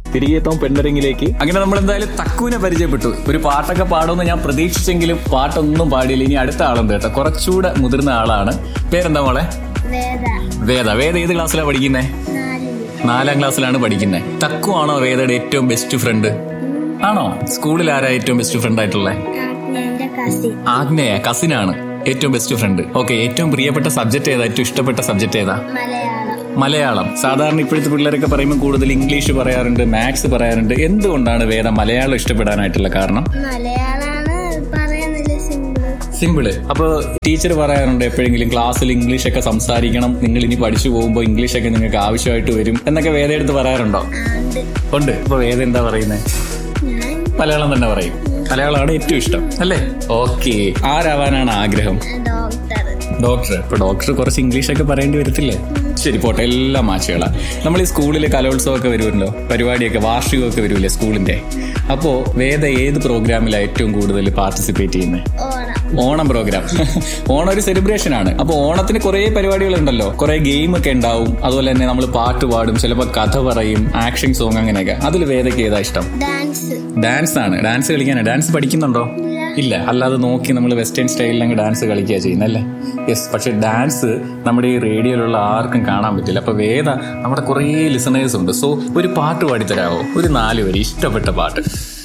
തിരികെ എത്താം പെണ്ണരങ്ങിലേക്ക് അങ്ങനെ നമ്മൾ എന്തായാലും തക്കുവിനെ പരിചയപ്പെട്ടു ഒരു പാട്ടൊക്കെ പാടുമെന്ന് ഞാൻ പ്രതീക്ഷിച്ചെങ്കിലും പാട്ടൊന്നും പാടിയില്ല ഇനി അടുത്ത ആളുണ്ട് കേട്ടോ കുറച്ചുകൂടെ മുതിർന്ന ആളാണ് പേരെന്താ മോളെ വേദ വേദ വേദ ഏത് ക്ലാസ്സിലാണ് പഠിക്കുന്നത് നാലില് നാലാം ക്ലാസ്സിലാണ് പഠിക്കുന്നത് തക്കു ആണോ വേദയുടെ ഏറ്റവും ബെസ്റ്റ് ഫ്രണ്ട് ആണോ സ്കൂളിൽ ആരാ ഏറ്റവും ബെസ്റ്റ് ഫ്രണ്ട് ആയിട്ടുള്ളത് എന്റെ കസിൻ ആഗ്നേയ കസിനാണ് ഏറ്റവും ബെസ്റ്റ് ഫ്രണ്ട് ഓക്കെ ഏറ്റവും പ്രിയപ്പെട്ട സബ്ജക്ട് ഏതാ ഏറ്റവും ഇഷ്ടപ്പെട്ട സബ്ജക്ട് ഏതാ മലയാളം മലയാളം സാധാരണ ഇപ്പോഴത്തെ പിള്ളേരൊക്കെ പറയുമ്പോൾ കൂടുതൽ ഇംഗ്ലീഷ് പറയാറുണ്ട് മാത്സ് പറയാറുണ്ട് എന്തുകൊണ്ടാണ് വേദ മലയാളം ഇഷ്ടപ്പെടാനായിട്ടുള്ള കാരണം മലയാളാണ് പറയാനില്ല സിമ്പിൾ സിമ്പിള് അപ്പൊ ടീച്ചർ പറയാറുണ്ട് എപ്പോഴെങ്കിലും ക്ലാസ്സിൽ ഇംഗ്ലീഷ് ഒക്കെ സംസാരിക്കണം നിങ്ങൾ ഇനി പഠിച്ചു പോകുമ്പോൾ ഇംഗ്ലീഷ് ഒക്കെ നിങ്ങൾക്ക് ആവശ്യമായിട്ട് വരും എന്നൊക്കെ വേദ എടുത്ത് പറയാറുണ്ടോ ആണ്ട് ഉണ്ട് അപ്പൊ വേദ എന്താ പറയുന്നത് ഞാൻ മലയാളം തന്നെ പറയും മലയാളമാണ് ഏറ്റവും ഇഷ്ടം അല്ലേ ഓക്കെ ആരാവാനാണ് ആഗ്രഹം ഡോക്ടർ ഡോക്ടർ ഇപ്പൊ ഡോക്ടർ കുറച്ച് ഇംഗ്ലീഷ് ഒക്കെ പറയേണ്ടി വരത്തില്ലേ ശരി പോട്ടെ എല്ലാം മാച്ചുകളാ നമ്മൾ ഈ സ്കൂളിൽ കലോത്സവമൊക്കെ വരുമല്ലോ പരിപാടിയൊക്കെ വാർഷികമൊക്കെ വരുമല്ലേ സ്കൂളിന്റെ അപ്പോ വേദ ഏത് പ്രോഗ്രാമിലാണ് ഏറ്റവും കൂടുതൽ പാർട്ടിസിപ്പേറ്റ് ചെയ്യുന്നത് ഓണം ഓണം പ്രോഗ്രാം ഓണം ഒരു സെലിബ്രേഷൻ ആണ് അപ്പൊ ഓണത്തിന് കുറെ പരിപാടികളുണ്ടല്ലോ കുറെ ഗെയിം ഒക്കെ ഉണ്ടാവും അതുപോലെ തന്നെ നമ്മൾ പാട്ട് പാടും ചിലപ്പോൾ കഥ പറയും ആക്ഷൻ സോങ് അങ്ങനെയൊക്കെ അതിൽ വേദയ്ക്ക് ഏതാ ഇഷ്ടം ഡാൻസ് ഡാൻസ് ആണ് ഡാൻസ് കളിക്കാനാണ് ഡാൻസ് പഠിക്കുന്നുണ്ടോ ഇല്ല അല്ലാതെ നോക്കി നമ്മൾ വെസ്റ്റേൺ സ്റ്റൈലിൽ അങ്ങ് ഡാൻസ് കളിക്കുക ചെയ്യുന്നല്ലേ യെസ് പക്ഷെ ഡാൻസ് നമ്മുടെ ഈ റേഡിയോയിലുള്ള ആർക്കും കാണാൻ പറ്റില്ല അപ്പൊ വേദ നമ്മുടെ കുറേ ലിസണേഴ്സ് ഉണ്ട് സോ ഒരു പാട്ട് പാടിത്തരാവോ ഒരു നാല് വരി ഇഷ്ടപ്പെട്ട പാട്ട്